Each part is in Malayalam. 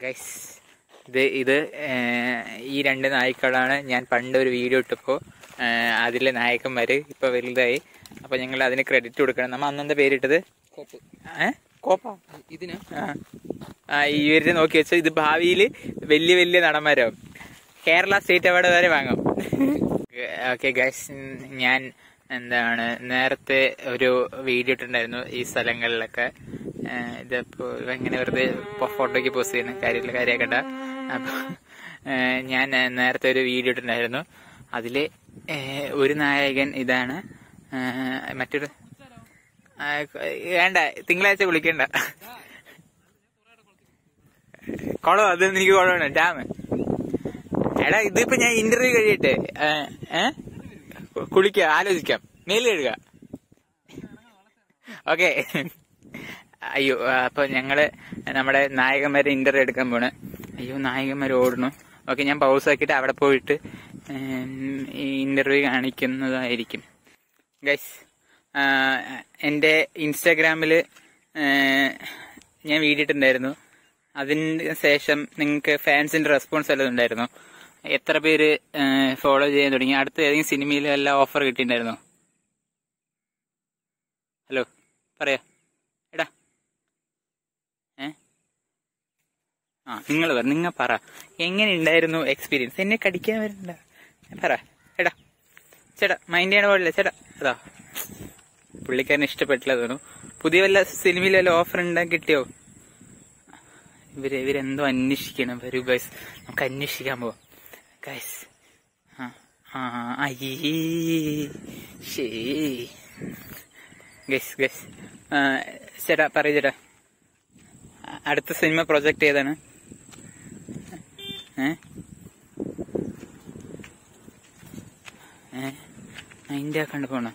ഗൈസ് ഇത് ഇത് ഏർ, ഈ രണ്ട് നായ്ക്കളാണ് ഞാൻ പണ്ട് ഒരു വീഡിയോ ഇട്ടപ്പോൾ അതിലെ നായകന്മാര് ഇപ്പൊ വലുതായി അപ്പൊ ഞങ്ങൾ അതിന് ക്രെഡിറ്റ് കൊടുക്കണം നമ്മ അന്നെന്താ പേരിട്ടത് കോപ്പ് ഏ കോപ്പ ഇതിന് ആ. ആ ഇവര് നോക്കി വെച്ചാൽ ഇത് ഭാവിയിൽ വലിയ വലിയ നടന്മാരാവും കേരള സ്റ്റേറ്റ് അവാർഡ് വരെ വാങ്ങും ഓക്കെ ഗൈസ് ഞാൻ എന്താണ് നേരത്തെ ഒരു വീഡിയോ ഇട്ടിട്ടുണ്ടായിരുന്നു ഈ സ്ഥലങ്ങളിലൊക്കെ ഏഹ് ഇതിപ്പോ എങ്ങനെ വെറുതെ ഫോട്ടോയ്ക്ക് പോസ്റ്റ് ചെയ്യുന്ന കാര്യമില്ല കാര്യമാക്കണ്ട അപ്പൊ ഏഹ് ഞാൻ നേരത്തെ ഒരു വീഡിയോ ഇട്ടിട്ടുണ്ടായിരുന്നു അതില് ഏഹ് ഒരു നായകൻ ഇതാണ് ഏഹ് മറ്റൊരു ആ, വേണ്ട തിങ്കളാഴ്ച വിളിക്കണ്ട കുളം അത് എനിക്ക് കുളമാണ് ഡാം എടാ ഇതിപ്പോ ഞാൻ ഇന്റർവ്യൂ കഴിയട്ടെ ഏ, ഏ കുളിക്കാം ആലോചിക്കാം മേല് കഴുക ഓക്കെ അയ്യോ ആ, അപ്പൊ ഞങ്ങള് നമ്മുടെ നായകന്മാരെ ഇന്റർവ്യൂ എടുക്കാൻ പോണ് അയ്യോ നായകന്മാർ ഓടണു ഓക്കെ ഞാൻ പൗസ് ആക്കിയിട്ട് അവിടെ പോയിട്ട് ഉം, ഈ ഇന്റർവ്യൂ കാണിക്കുന്നതായിരിക്കും ഗൈസ് എൻ്റെ ഇൻസ്റ്റാഗ്രാമിൽ ഞാൻ വീഡിയോ ഇട്ടിട്ടുണ്ടായിരുന്നു അതിന് ശേഷം നിങ്ങൾക്ക് ഫാൻസിന്റെ റെസ്പോൺസ് വല്ലതും ഉണ്ടായിരുന്നു എത്ര പേര് ഫോളോ ചെയ്യാൻ തുടങ്ങി അടുത്ത ഏതെങ്കിലും സിനിമയിൽ വല്ല ഓഫർ കിട്ടിയിട്ടുണ്ടായിരുന്നോ ഹലോ പറയാ എടാ ഏ ആ നിങ്ങൾ പറ നിങ്ങൾ പറ എങ്ങനെ ഉണ്ടായിരുന്നു എക്സ്പീരിയൻസ് എന്നെ കടിക്കാൻ വരുന്നുണ്ട പറ എടാ ചേട്ടാ മൈൻഡ് ചെയ്യാൻ പാടില്ല ചേട്ടാ അതാ പുള്ളിക്കാരന് ഇഷ്ടപ്പെട്ടില്ല തോന്നുന്നു പുതിയ വല്ല സിനിമയിൽ വല്ല ഓഫർ ഉണ്ടാക്കി കിട്ടിയോ ഇവര് ഇവരെന്തോ അന്വേഷിക്കണം വരൂ ഗൈസ് നമുക്ക് അന്വേഷിക്കാൻ പോവാം ഗൈസ് ആ ആ അയ്യേ ശേ ഗൈസ് ഗൈസ് ചേട്ടാ പറയൂ ചേട്ടാ അ- അടുത്ത സിനിമ പ്രൊജക്ട് ഏതാണ് ഏ ഏ മൈൻഡ് ആക്കാണ്ട് പോണോ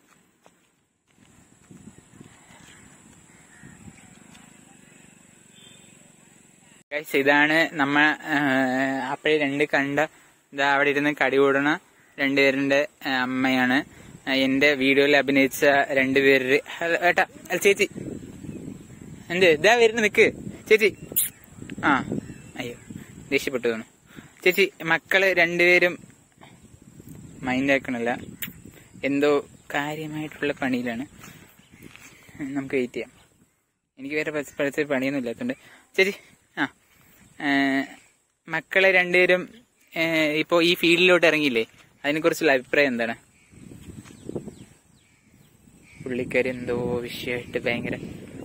ഗൈസ് ഇതാണ് നമ്മ അപ്പോഴേ രണ്ട് കണ്ട ഇതാ അവിടെ ഇരുന്ന് കടി കൂടണ രണ്ടുപേരുടെ ആ, അമ്മയാണ് ആ, എന്റെ വീഡിയോയിൽ അഭിനയിച്ച രണ്ടുപേര് ഹലോ, ഏട്ടാ അല്ല, ചേച്ചി എന്ത് ഇതാ വരുന്നു നിക്ക് ചേച്ചി ആ അയ്യോ ദേഷ്യപ്പെട്ടു തോന്നു ചേച്ചി മക്കള് രണ്ടുപേരും മൈൻഡ് ആക്കണില്ല എന്തോ കാര്യമായിട്ടുള്ള പണിയിലാണ് നമുക്ക് വെയിറ്റ് ചെയ്യാം എനിക്ക് വേറെ പച്ച- പഠിച്ച പണിയൊന്നും ഇല്ലാത്തതുകൊണ്ട് ചേച്ചി ആ ഏ, മക്കളെ രണ്ടുപേരും ഏ, ഇപ്പോ ഈ ഫീൽഡിലോട്ട് ഇറങ്ങിയില്ലേ അതിനെ കുറിച്ചുള്ള അഭിപ്രായം എന്താണ് പുള്ളിക്കാരി എന്തോ വിഷയമായിട്ട് ഭയങ്കര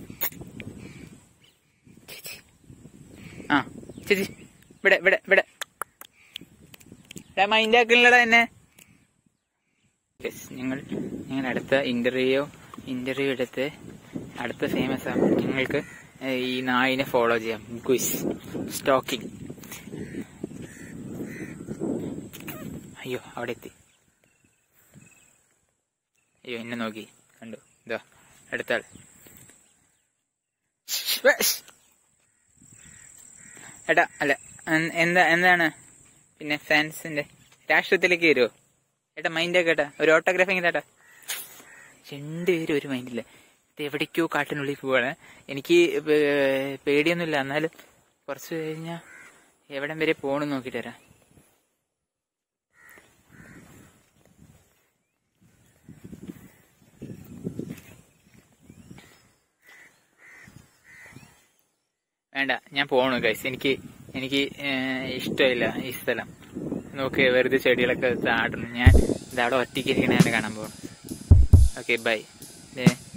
ചേച്ചി ആ ചേച്ചി ഇവിടെ ഇവിടെ ഇവിടെ മൈൻഡ് ആക്കണില്ലടാ എന്നെ യെസ് ഞങ്ങൾ ഞങ്ങൾ അടുത്ത ഇന്റർവ്യൂ ഇന്റർവ്യൂ എടുത്ത് അടുത്ത ഫേമസ് ആകും ഞങ്ങൾക്ക് ഏഹ്, ഈ നായിനെ ഫോളോ ചെയ്യാം ഗുസ് സ്റ്റോക്കിംഗ് അയ്യോ അവിടെ എത്തി അയ്യോ എന്നെ നോക്കി കണ്ടു ഇതാ അടുത്ത ആൾ എടാ അല്ല എൻ- എന്താ എന്താണ് പിന്നെ ഫാൻസിന്റെ രാഷ്ട്രീയത്തിലേക്ക് വരുമോ ഏട്ടാ മൈൻഡ് കേട്ടാ ഒരു ഓട്ടോഗ്രാഫിങ് ചേട്ടാ രണ്ടുപേരും ഒരു മൈൻഡില്ല ഇത് എവിടേക്കോ കാട്ടിനുള്ളിൽ പോവാണ് എനിക്ക് പേ- പേടിയൊന്നുമില്ല എന്നാലും കുറച്ച് കഴിഞ്ഞാ എവിടം വരെ പോണെന്ന് നോക്കിട്ട് വരാം വേണ്ട ഞാൻ പോണു ഗൈസ് എനിക്ക് എനിക്ക് ഏഹ്, ഇഷ്ടമില്ല ഈ സ്ഥലം നോക്ക് വെറുതെ ചെടികളൊക്കെ താടുന്നു ഞാൻ ഇതവിടെ ഒറ്റയ്ക്ക് ഇരിക്കണ കാണാൻ പോകണം ഓക്കെ ബൈ